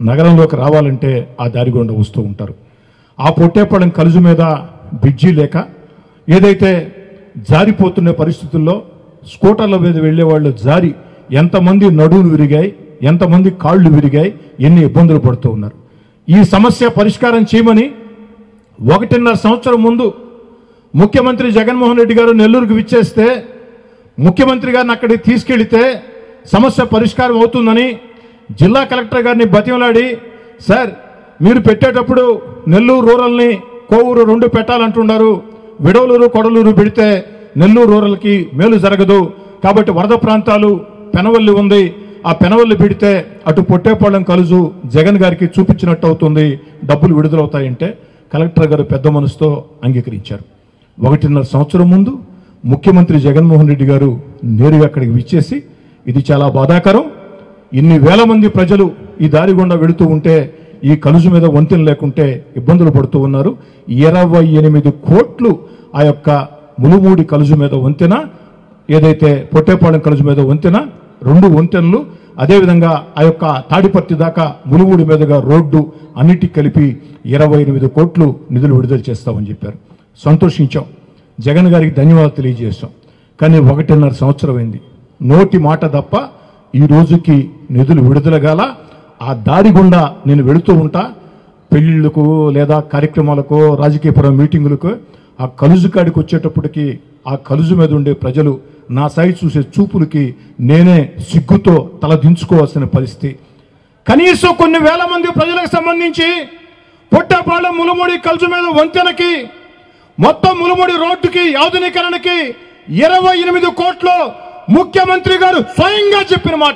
నగరంలోకి రావాలంటే ఆ దారి గుండా వస్తూ ఉంటారు ఆ పొట్టేపాళెం కలుజు మీద బ్రిడ్జి లేక ఏదైతే జారిపోతున్న పరిస్థితుల్లో స్కూటర్ల మీద వెళ్ళే వాళ్ళు జారి ఎంతమంది నడువులు విరిగాయి ఎంతమంది కాళ్ళు విరిగాయి ఎన్ని ఇబ్బందులు పడుతూ ఉన్నారు ఈ సమస్య పరిష్కారం చేయమని ఒకటిన్నర సంవత్సరం ముందు ముఖ్యమంత్రి జగన్మోహన్ రెడ్డి గారు నెల్లూరుకు విచ్చేస్తే ముఖ్యమంత్రి గారిని అక్కడికి తీసుకెళ్తే సమస్య పరిష్కారం అవుతుందని జిల్లా కలెక్టర్ గారిని బతిమలాడి సార్ మీరు పెట్టేటప్పుడు నెల్లూరు రూరల్ని కోవూరు రెండు పెట్టాలంటున్నారు విడవలూరు కొడలూరు పెడితే నెల్లూరు రూరల్కి మేలు జరగదు కాబట్టి వరద ప్రాంతాలు పెనవల్లి ఉంది ఆ పెనవల్లి పెడితే అటు పొట్టేపాళెం కలుజు జగన్ గారికి చూపించినట్టు అవుతుంది డబ్బులు విడుదలవుతాయంటే కలెక్టర్ గారు పెద్ద మనసుతో అంగీకరించారు ఒకటిన్నర సంవత్సరం ముందు ముఖ్యమంత్రి జగన్మోహన్ రెడ్డి గారు నేరుగా అక్కడికి విచ్చేసి ఇది చాలా బాధాకరం ఇన్ని వేల మంది ప్రజలు ఈ దారి గుండా వెళుతూ ఉంటే ఈ కలుజు మీద వంతెన లేకుంటే ఇబ్బందులు పడుతూ ఉన్నారు ఇరవై ఎనిమిది కోట్లు ఆ యొక్క ములుమూడి కలుజు మీద వంతెన ఏదైతే పొట్టేపాళెం కలుజు మీద వంతెన రెండు వంతెనలు అదేవిధంగా ఆ యొక్క తాడిపత్తి దాకా ములుమూడి మీదుగా రోడ్డు అన్నిటికి కలిపి ఇరవై ఎనిమిది కోట్లు నిధులు విడుదల చేస్తామని చెప్పారు సంతోషించాం జగన్ గారికి ధన్యవాదాలు తెలియజేస్తాం కానీ ఒకటిన్నర సంవత్సరం అయింది నోటి మాట తప్ప ఈ రోజుకి నిధులు విడుదల గాల ఆ దారి గుండా నేను వెళుతూ ఉంటా పెళ్లిళ్ళకు లేదా కార్యక్రమాలకు రాజకీయపరం మీటింగులకు ఆ కలుజు కాడికి వచ్చేటప్పటికి ఆ కలుజు మీద ఉండే ప్రజలు నా సైజు చూసే చూపులకి నేనే సిగ్గుతో తల దించుకోవాల్సిన పరిస్థితి కనీసం కొన్ని వేల మంది ప్రజలకు సంబంధించి పుట్టపాలెం ములుముడి కలుజు మీద వంతెనకి మొత్తం ములుముడి రోడ్డుకి ఆధునీకరణకి ఇరవై ఎనిమిది కోట్లు ముఖ్యమంత్రి గారు స్వయంగా చెప్పిన మాట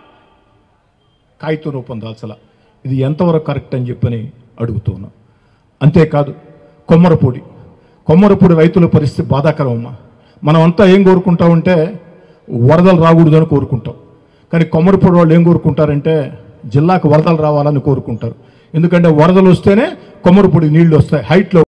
కాగితం రూపం దాల్చల ఇది ఎంతవరకు కరెక్ట్ అని చెప్పని అడుగుతూ ఉన్నాం అంతేకాదు కొమ్మరపూడి కొమ్మరపూడి రైతుల పరిస్థితి బాధాకరం అమ్మా మనం అంతా ఏం కోరుకుంటామంటే వరదలు రాకూడదని కోరుకుంటాం కానీ కొమ్మరపూడి వాళ్ళు ఏం కోరుకుంటారంటే జిల్లాకు వరదలు రావాలని కోరుకుంటారు ఎందుకంటే వరదలు వస్తేనే కొమ్మరపూడి నీళ్లు వస్తాయి హైట్లో